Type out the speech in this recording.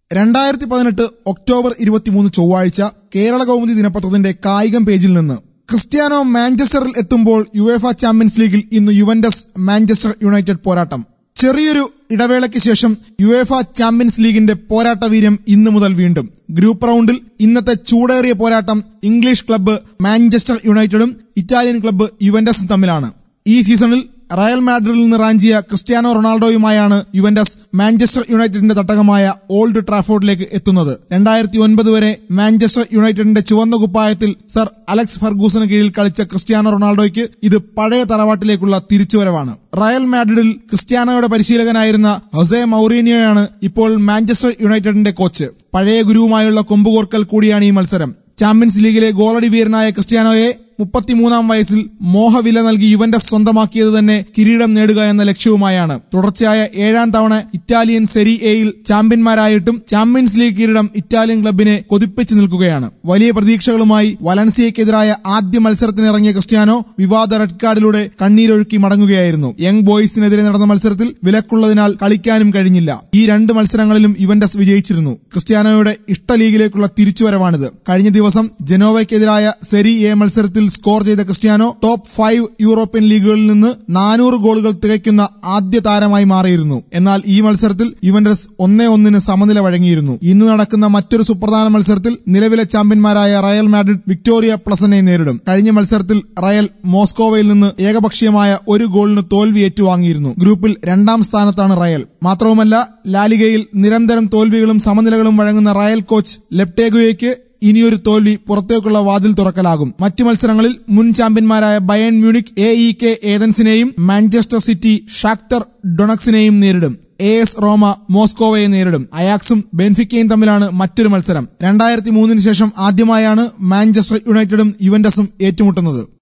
രണ്ടായിരത്തി പതിനെട്ട് ഒക്ടോബർ ഇരുപത്തിമൂന്ന് ചൊവ്വാഴ്ച കേരള കൗമുദി ദിനപത്രത്തിന്റെ കായികം പേജിൽ നിന്ന് ക്രിസ്ത്യാനോ മാഞ്ചസ്റ്ററിൽ എത്തുമ്പോൾ യുവേഫ ചാമ്പ്യൻസ് ലീഗിൽ ഇന്ന് യുവന്റസ് മാഞ്ചസ്റ്റർ യുണൈറ്റഡ് പോരാട്ടം ചെറിയൊരു ഇടവേളയ്ക്ക് ശേഷം യുവേഫ ചാമ്പ്യൻസ് ലീഗിന്റെ പോരാട്ട വീര്യം ഇന്ന് മുതൽ വീണ്ടും ഗ്രൂപ്പ് റൗണ്ടിൽ ഇന്നത്തെ ചൂടേറിയ പോരാട്ടം ഇംഗ്ലീഷ് ക്ലബ്ബ് മാഞ്ചസ്റ്റർ യുണൈറ്റഡും ഇറ്റാലിയൻ ക്ലബ്ബ് യുവന്റസും തമ്മിലാണ് ഈ സീസണിൽ റയൽ മാഡ്രിഡിൽ നിന്ന് റാഞ്ചിയ ക്രിസ്ത്യാനോ റൊണാൾഡോയുമായാണ് യുവന്റസ് മാഞ്ചസ്റ്റർ യുണൈറ്റഡിന്റെ തട്ടകമായ ഓൾഡ് ട്രാഫോർഡിലേക്ക് എത്തുന്നത് രണ്ടായിരത്തി ഒൻപത് വരെ മാഞ്ചസ്റ്റർ യുണൈറ്റഡിന്റെ ചുവന്ന കുപ്പായത്തിൽ സർ അലക്സ് ഫർഗൂസിന് കീഴിൽ കളിച്ച ക്രിസ്ത്യാനോ റൊണാൾഡോയ്ക്ക് ഇത് പഴയ തറവാട്ടിലേക്കുള്ള തിരിച്ചുവരവാണ് റയൽ മാഡ്രിഡിൽ ക്രിസ്ത്യാനോയുടെ പരിശീലകനായിരുന്ന ഹൊസെ മൗറീനിയോയാണ് ഇപ്പോൾ മാഞ്ചസ്റ്റർ യുണൈറ്റഡിന്റെ കോച്ച് പഴയ ഗുരുവുമായുള്ള കൊമ്പുകോർക്കൽ കൂടിയാണ് ഈ മത്സരം ചാമ്പ്യൻസ് ലീഗിലെ ഗോളടി വീരനായ ക്രിസ്ത്യാനോയെ മുപ്പത്തിമൂന്നാം വയസ്സിൽ മോഹവില നൽകി യുവന്റസ് സ്വന്തമാക്കിയത് തന്നെ കിരീടം നേടുക എന്ന ലക്ഷ്യവുമായാണ് തുടർച്ചയായ ഏഴാം തവണ ഇറ്റാലിയൻ സെരി എയിൽ ചാമ്പ്യന്മാരായിട്ടും ചാമ്പ്യൻസ് ലീഗ് കിരീടം ഇറ്റാലിയൻ ക്ലബിനെ കൊതിപ്പിച്ചു നിൽക്കുകയാണ് വലിയ പ്രതീക്ഷകളുമായി വലൻസിയക്കെതിരായ ആദ്യ മത്സരത്തിനിറങ്ങിയ ക്രിസ്ത്യാനോ വിവാദ റെഡ് കാർഡിലൂടെ കണ്ണീരൊഴുക്കി മടങ്ങുകയായിരുന്നു യങ് ബോയ്സിനെതിരെ നടന്ന മത്സരത്തിൽ വിലക്കുള്ളതിനാൽ കളിക്കാനും കഴിഞ്ഞില്ല ഈ രണ്ട് മത്സരങ്ങളിലും യുവന്റസ് വിജയിച്ചിരുന്നു ക്രിസ്ത്യാനോയുടെ ഇഷ്ട ലീഗിലേക്കുള്ള തിരിച്ചുവരവാണിത് കഴിഞ്ഞ ദിവസം ജനോവയ്ക്കെതിരായ സെരി എ മത്സരത്തിൽ സ്കോർ ചെയ്ത ക്രിസ്ത്യാനോ ടോപ്പ് ഫൈവ് യൂറോപ്യൻ ലീഗുകളിൽ നിന്ന് നാനൂറ് ഗോളുകൾ തികയ്ക്കുന്ന ആദ്യ താരമായി മാറിയിരുന്നു എന്നാൽ ഈ മത്സരത്തിൽ യുവന്റസ് ഒന്നേ ഒന്നിന് സമനില വഴങ്ങിയിരുന്നു ഇന്ന് നടക്കുന്ന മറ്റൊരു സുപ്രധാന മത്സരത്തിൽ നിലവിലെ ചാമ്പ്യന്മാരായ റയൽ മാഡ്രിഡ് വിക്ടോറിയ പ്ലസനെ നേരിടും കഴിഞ്ഞ മത്സരത്തിൽ റയൽ മോസ്കോവയിൽ നിന്ന് ഏകപക്ഷീയമായ ഒരു ഗോളിന് തോൽവി ഏറ്റുവാങ്ങിയിരുന്നു ഗ്രൂപ്പിൽ രണ്ടാം സ്ഥാനത്താണ് റയൽ മാത്രവുമല്ല ലാലിഗയിൽ നിരന്തരം തോൽവികളും സമനിലകളും വഴങ്ങുന്ന റയൽ കോച്ച് ലെപ്റ്റേഗുയയ്ക്ക് ഇനിയൊരു തോൽവി പുറത്തേക്കുള്ള വാതിൽ തുറക്കലാകും മറ്റു മത്സരങ്ങളിൽ മുൻ ചാമ്പ്യന്മാരായ Bayern Munich A E K ഏതൻസിനെയും മാഞ്ചസ്റ്റർ സിറ്റി ഷാക്ടർ ഡൊണക്സിനെയും നേരിടും എ എസ് റോമ മോസ്കോവയെ നേരിടും അയാക്സും ബെൻഫിക്കയും തമ്മിലാണ് മറ്റൊരു മത്സരം രണ്ടായിരത്തി മൂന്നിന് ശേഷം ആദ്യമായാണ് മാഞ്ചസ്റ്റർ യുണൈറ്റഡും യുവന്റസും ഏറ്റുമുട്ടുന്നത്